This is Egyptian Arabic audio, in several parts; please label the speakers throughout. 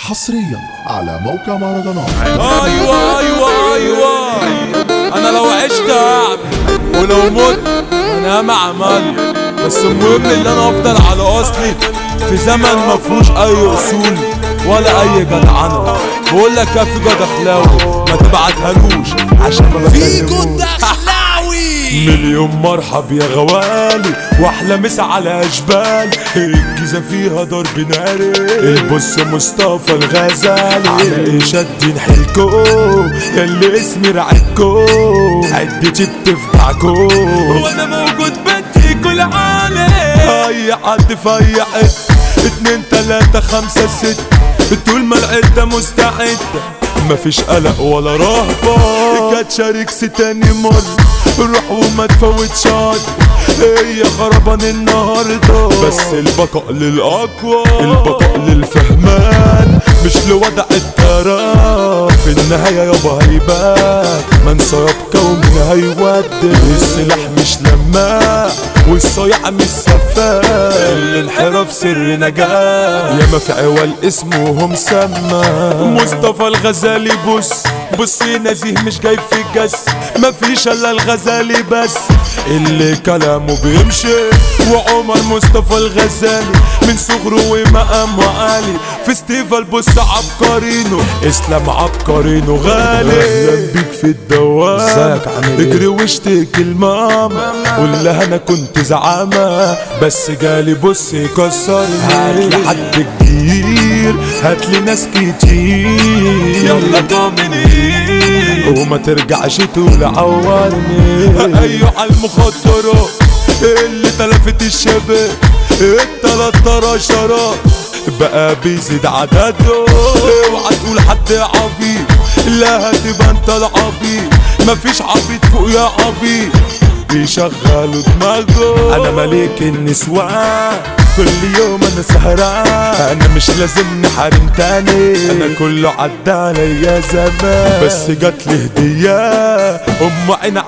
Speaker 1: حصريا على موقع مهرجانات
Speaker 2: ايوه ايوه ايوه انا لو عشت هعمل ولو مت انا ما عملت بس المهم ان انا افضل على اصلي في زمن ما فيهوش اي اصول ولا اي جدعنه بقول لك يا في جدخلاوي ما تبعتهالوش عشان ما
Speaker 3: فيكو
Speaker 2: بكلموش
Speaker 3: الدخلاوي
Speaker 2: مليون مرحب يا غوالي واحلى مسا على اشبال الجيزه فيها ضرب ناري البص مصطفى الغزالي على ايه شادين حيلكو اللي اسمي رعدكو عدتي بتفجعكو وانا موجود بدي كل عالي اي حد في اي حته اتنين تلاتة خمسة ستة طول ما العدة مستعدة مفيش قلق ولا رهبة كانت شارك تاني مرة روح وما تفوتش عد هي خربان النهاردة بس البقاء للأقوى البقاء للفهمان مش لوضع التراب في النهاية يابا هيبان منسى يبقى ومن هيودي السلاح مش لما والصيع مش سفاح الانحراف سر نجاة ياما في عوال اسمهم سما مصطفى الغزالي بص بص نزيه مش جاي في جس مفيش الا الغزالي بس اللي كلامه بيمشي وعمر مصطفى الغزالي من صغره ومقامه عالي فيستيفال بص عبقرينه اسلام عبقرينه غالي اهلا بيك في الدوام
Speaker 3: ازيك عامل ايه؟
Speaker 2: اجري واشتكي لماما قول لها انا كنت زعامة بس جالي بص يكسرني هات لي حد كبير هات لي ناس كتير يلا دومينيك وما ترجعش تقول عورني ايوه على المخدرات اللي تلفت الشباب التلات عشرات بقى بيزيد عدده اوعى تقول حد عبيط لا هتبقى انت العبيط مفيش عبيط فوق يا عبيط بيشغلوا دماغه انا ملك النسوان كل يوم انا سهران انا مش لازمني حريم تاني انا كله عدى عليا زمان بس جات لي هديه ام عين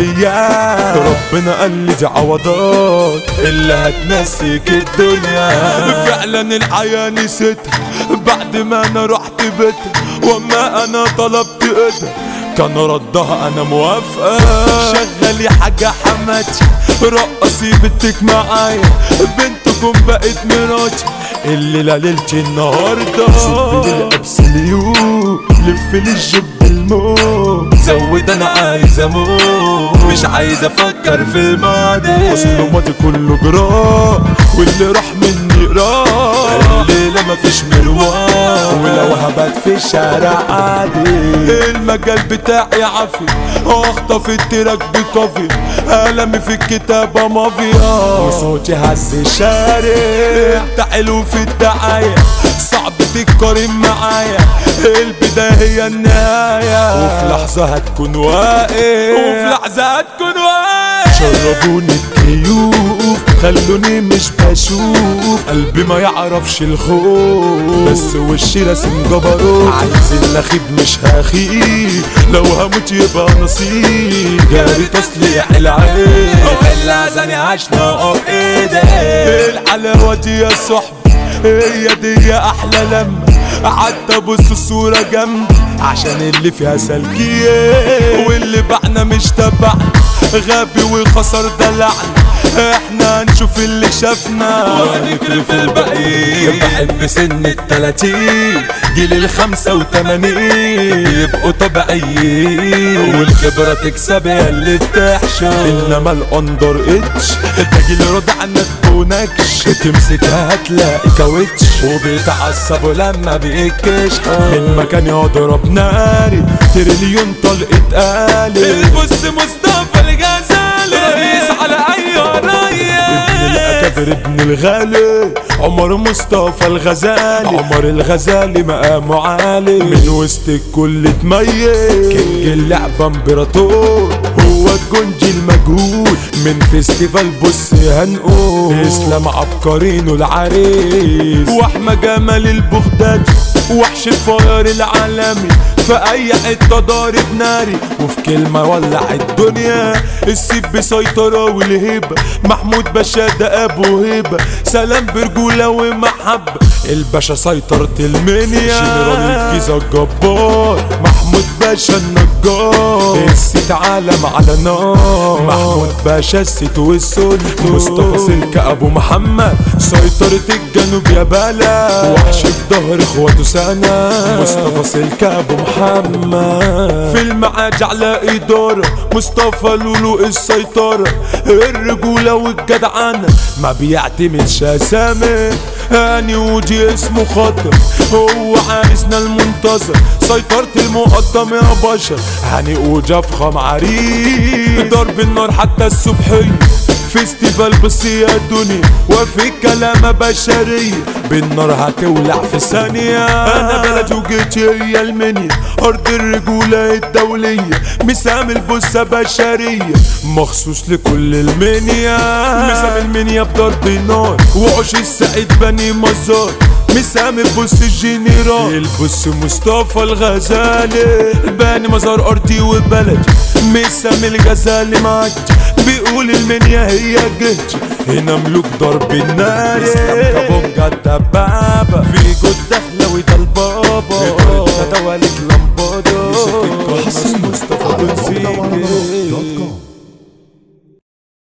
Speaker 2: عسليه ربنا قال لي دي عوضات اللي هتنسيك الدنيا فعلا الحياه نسيتها بعد ما انا رحت بيتها وما انا طلبت ايدها كان ردها انا موافقة شغلي حاجة حماتي رقصي بنتك معايا بنتكم بقت مراتي الليلة ليلتي النهاردة صب للقبس اليوم لف لي الجب الموت زود انا عايز اموت مش عايز افكر في الماضي اصل ماضي كله جراح واللي راح مني راح الليلة مفيش مروان ولو هبات في الشارع عادي المجال بتاعي عافي اخطف التراك بكافي قلمي في الكتابة مافيا وصوتي هز الشارع تعالوا في الدعاية صعب تتقارن معايا البداية هي النهاية وفي لحظة هتكون واقف وفي لحظة هتكون واقف شربوني الكيوف خلوني مش بشوف قلبي ما يعرفش الخوف بس وشي راسم جبروت عايز النخيب مش هخيب لو هموت يبقى نصيب جاري تصليح العين اللازاني عشنا ايدي الحلاوة دي يا صحبي هي دي احلى لما قعدت ابص الصورة جنبي عشان اللي فيها سلكية واللي بعنا مش تبعنا غبي وخسر دلعنا احنا هنشوف اللي شافنا وهنجري في الباقيين بحب سن التلاتين جيل الخمسة وتمانين يبقوا طبيعيين والخبرة تكسب يا اللي تحشر انما الاندر اتش ده جيل رضعنا تكونكش تمسكها هتلاقي كاوتش وبيتعصبوا لما بيكشحوا من مكان يضرب ناري تريليون طلقة قالي البص مصطفى الغزالي رئيس على اي رايه ابن الاكابر ابن الغالي عمر مصطفى الغزالي عمر الغزالي مقامه عالي من وسط الكل اتميز كينج اللعبة امبراطور هو الجندي المجهول من فيستيفال بص هنقول اسلام عبقرينه العريس واحمى جمال البغدادي وحش الفاير العالمي في اي حته ضارب ناري وفي كلمه ولع الدنيا السيب بسيطره والهبه محمود باشا ده ابو هبه سلام برجوله ومحبه الباشا سيطرة المنيا جنرال الجيزه الجبار محمود باشا النجار الست عالم على نار محمود باشا الست والسل مصطفى سلك ابو محمد سيطرة الجنوب يا بلا وحش في ظهر اخواته سنة مصطفى سلك ابو محمد في المعاج على ادارة مصطفى لولو السيطرة الرجولة والجدعنة ما بيعتمدش اسامي هاني وجي اسمه خطر هو عريسنا المنتظر سيطرة المقدم يا بشر هاني وجا فخم عريس ضرب النار حتى الصبحية فيستيفال بس يا دنيا وفي كلامة بشرية بالنار هتولع في ثانية أنا بلدي وجيت هي المنيا أرض الرجولة الدولية مسام البوسة بشرية مخصوص لكل المنيا مسام المنيا بضرب نار وعش السعيد بني مزار مسام البوس الجنرال البوس مصطفى الغزالي باني مزار ارضي وبلدي مسام الغزالي معدي بيقول المنيا هي جهتي هنا ملوك ضرب النار اسلام كابونجا الدبابة في جود دخلة وده البابا تتوالد لمبادة يوسف القاسم مصطفى بن زيكي